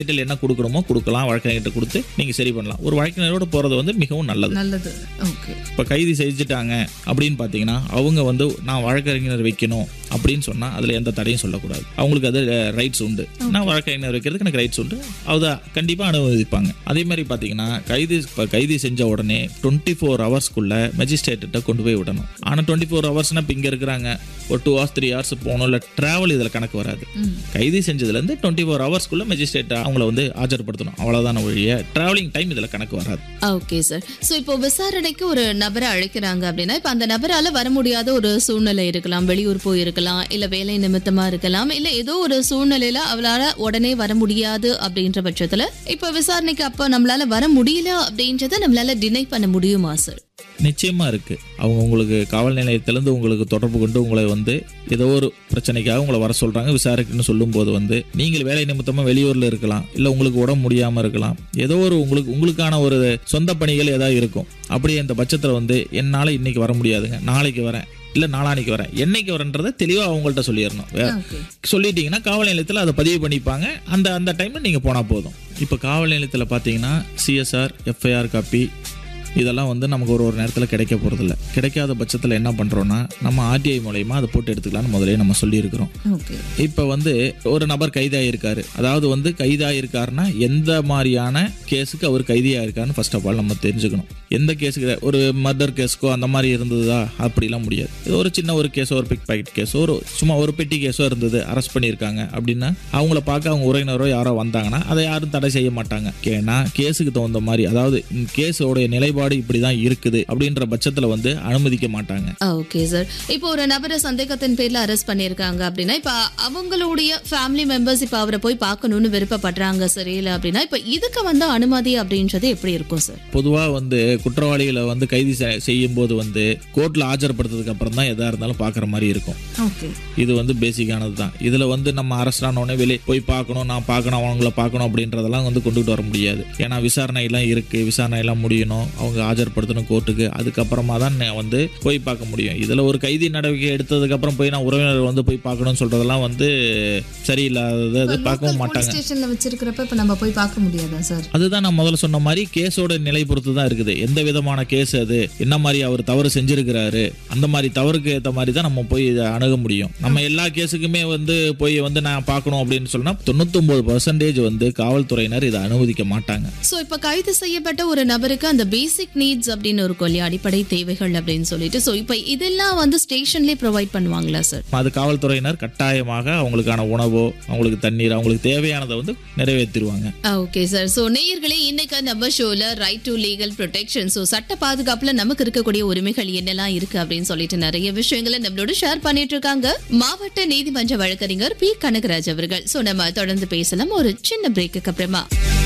detail என்ன கொடுக்கணுமோ கொடுக்கலாம் வழக்கறிஞர்கிட்ட கொடுத்து நீங்கள் சரி பண்ணலாம் ஒரு வழக்கறிஞரோட போகிறது வந்து மிகவும் நல்லது நல்லது ஓகே இப்போ கைது செஞ்சுட்டாங்க அப்படின்னு பார்த்தீங்கன்னா அவங்க வந்து நான் வழக்கறிஞர் வைக்கணும் அப்படின்னு சொன்னால் அதில் எந்த தடையும் சொல்லக்கூடாது அவங்களுக்கு அது ரைட்ஸ் உண்டு நான் வழக்கறிஞர் வைக்கிறதுக்கு எனக்கு ரைட்ஸ் உண்டு அதை கண்டிப்பாக அனுமதிப்பாங்க அதே மாதிரி பார்த்தீங்கன்னா கைது இப்போ கைது செஞ்ச உடனே டுவெண்ட்டி ஃபோர் ஹவர்ஸ்க்குள்ள மெஜிஸ்ட்ரேட்ட கொண்டு போய் விடணும் ஆனால் டுவெண்ட்டி ஃபோர் ஹவர்ஸ்னால் இப்போ இங்கே இருக்கிறாங்க ஒரு டூ ஹவர்ஸ் த்ரீ ஹவர்ஸ் போகணும் இல்லை ட்ராவல் இதில் கணக்கு வராது கைது செஞ்சதுலேருந்து டுவெண்ட்டி ஃபோர் ஹவர்ஸ்க்குள்ள மெஜிஸ்ட்ரேட் அவங்கள வந்து ஆஜர்படுத்தணும் அவ்வளோதான ஒழிய ட்ராவலிங் டைம் இதில் கணக்கு வராது ஓகே சார் ஸோ இப்போ விசாரணைக்கு ஒரு நபரை அழைக்கிறாங்க அப்படின்னா இப்போ அந்த நபரால வர முடியாத ஒரு சூழ்நிலை இருக்கலாம் வெளியூர் போயிருக்கலாம் இல்ல வேலை நிமித்தமா இருக்கலாம் இல்ல ஏதோ ஒரு சூழ்நிலையில அவளால உடனே வர முடியாது அப்படின்ற பட்சத்துல இப்போ விசாரணைக்கு அப்ப நம்மளால வர முடியல அப்படின்றத நம்மளால டினை பண்ண முடியுமா சார் நிச்சயமா இருக்கு அவங்க உங்களுக்கு காவல் நிலையத்திலேருந்து உங்களுக்கு தொடர்பு கொண்டு உங்களை வந்து ஏதோ ஒரு பிரச்சனைக்காக உங்களை வர சொல்றாங்க விசாரிக்கணும்னு சொல்லும்போது வந்து நீங்கள் வேலை நிமித்தமா வெளியூர்ல இருக்கலாம் இல்ல உங்களுக்கு உடம்பு முடியாம இருக்கலாம் ஏதோ ஒரு உங்களுக்கு உங்களுக்கான ஒரு சொந்த பணிகள் ஏதாவது இருக்கும் அப்படி அந்த பட்சத்தில் வந்து என்னால் இன்னைக்கு வர முடியாதுங்க நாளைக்கு வரேன் இல்லை நாளானைக்கு வரேன் என்னைக்கு வரேன்றதை தெளிவாக அவங்கள்ட்ட சொல்லிடணும் வே- ஓகே சொல்லிட்டீங்கன்னா காவல் நிலையத்தில் அதை பதிவு பண்ணிப்பாங்க அந்த அந்த டைமில் நீங்கள் போனால் போதும் இப்போ காவல் நிலையத்தில் பார்த்தீங்கன்னா சிஎஸ்ஆர் எஃப்ஐஆர் காப்பி இதெல்லாம் வந்து நமக்கு ஒரு ஒரு நேரத்தில் கிடைக்க போகிறதில்ல கிடைக்காத பட்சத்தில் என்ன பண்ணுறோன்னா நம்ம ஆர்டிஐ மூலயமா அதை போட்டு எடுத்துக்கலாம்னு முதலே நம்ம சொல்லியிருக்கிறோம் ஓகே இப்போ வந்து ஒரு நபர் கைதாகிருக்காரு அதாவது வந்து கைதாகிருக்காருன்னா எந்த மாதிரியான கேஸுக்கு அவர் கைதியாயிருக்காருன்னு ஃபர்ஸ்ட் ஆஃப் ஆல் நம்ம தெரிஞ்சுக்கணும் எந்த கேஸுக்கு ஒரு மர்டர் கேஸுக்கோ அந்த மாதிரி இருந்ததா அப்படிலாம் முடியாது இது ஒரு சின்ன ஒரு கேஸோ ஒரு பிக் பாக்கெட் கேஸோ ஒரு சும்மா ஒரு பெட்டி கேஸோ இருந்தது அரெஸ்ட் பண்ணியிருக்காங்க அப்படின்னா அவங்கள பார்க்க அவங்க உறவினரோ யாரோ வந்தாங்கன்னா அதை யாரும் தடை செய்ய மாட்டாங்க ஏன்னா கேஸுக்கு தகுந்த மாதிரி அதாவது கேஸோடைய நிலைப்பாடு இப்படி தான் இருக்குது அப்படின்ற பட்சத்தில் வந்து அனுமதிக்க மாட்டாங்க ஓகே சார் இப்போ ஒரு நபரை சந்தேகத்தின் பேர்ல அரெஸ்ட் பண்ணியிருக்காங்க அப்படின்னா இப்போ அவங்களுடைய ஃபேமிலி மெம்பர்ஸ் இப்போ அவரை போய் பார்க்கணும்னு விருப்பப்படுறாங்க சரியில்லை அப்படின்னா இப்போ இதுக்கு வந்து அனுமதி அப்படின்றது எப்படி இருக்கும் சார் பொதுவாக வந்து குற்றவாளிகளை வந்து கைது செ- செய்யும் போது வந்து கோர்ட்டில் ஆஜர்படுத்ததுக்கு அப்புறம் தான் எதாக இருந்தாலும் பார்க்குற மாதிரி இருக்கும் ஓகே இது வந்து பேசிக்கானது தான் இதில் வந்து நம்ம அரஸ்ட் ஆனோடனே வெளியே போய் பார்க்கணும் நான் பார்க்கணும் அவங்கள பார்க்கணும் அப்படின்றதெல்லாம் வந்து கொண்டுட்டு வர முடியாது ஏன்னா விசாரணை எல்லாம் இருக்குது விசாரணை எல்லாம் முடியணும் அவங்க ஆஜர்படுத்தணும் கோர்ட்டுக்கு அதுக்கப்புறமா தான் நான் வந்து போய் பார்க்க முடியும் இதில் ஒரு கைதி நடவடிக்கை எடுத்ததுக்கப்புறம் போய் நான் உறவினர் வந்து போய் பார்க்கணும்னு சொல்கிறதெல்லாம் வந்து சரியில்லாதது அது பார்க்கவும் மாட்டாங்க ஸ்டேஷன்ல வச்சிருக்கிறப்ப இப்போ நம்ம போய் பார்க்க முடியாதா சார் அதுதான் நான் முதல்ல சொன்ன மாதிரி கேஸோட நிலை பொறுத்து தான் இருக்குது எந்த விதமான கேஸ் அது என்ன மாதிரி அவர் தவறு செஞ்சிருக்கிறாரு அந்த மாதிரி தவறுக்கு ஏற்ற மாதிரி தான் நம்ம போய் இதை அணுக முடியும் நம்ம எல்லா கேஸுக்குமே வந்து போய் வந்து நான் பார்க்கணும் அப்படின்னு சொன்னா தொண்ணூத்தொன்பது பர்சன்டேஜ் வந்து காவல்துறையினர் இதை அனுமதிக்க மாட்டாங்க ஸோ இப்போ கைது செய்யப்பட்ட ஒரு நபருக்கு அந்த பேசிக் நீட்ஸ் அப்படின்னு இருக்கும் இல்லையா அடிப்படை தேவைகள் அப்படின்னு சொல்லிட்டு ஸோ இப்போ இதெல்லாம் வந்து ஸ்டேஷன்லேயே ப்ரொவைட் பண்ணுவாங்களா சார் அது காவல்துறையினர் கட்டாயமாக அவங்களுக்கான உணவோ அவங்களுக்கு தண்ணீர் அவங்களுக்கு தேவையானதை வந்து நிறைவேற்றிடுவாங்க ஓகே சார் ஸோ நேயர்களே இன்னைக்கு நம்ம ஷோல right to legal protection so சட்ட பாதுகாப்புல நமக்கு இருக்கக்கூடிய உரிமைகள் என்னெல்லாம் இருக்கு அப்படின்னு சொல்லிட்டு நிறைய விஷயங்களை நம்மளோட ஷேர் பண்ணிட்டு இருக்காங்க மாவட்ட நீதிமன்ற வழக்கறிஞர் பி கனகராஜ் அவர்கள் ஸோ நம்ம தொடர்ந்து பேசலாம் ஒரு சின்ன பிரேக்குக்கு அப்புறமா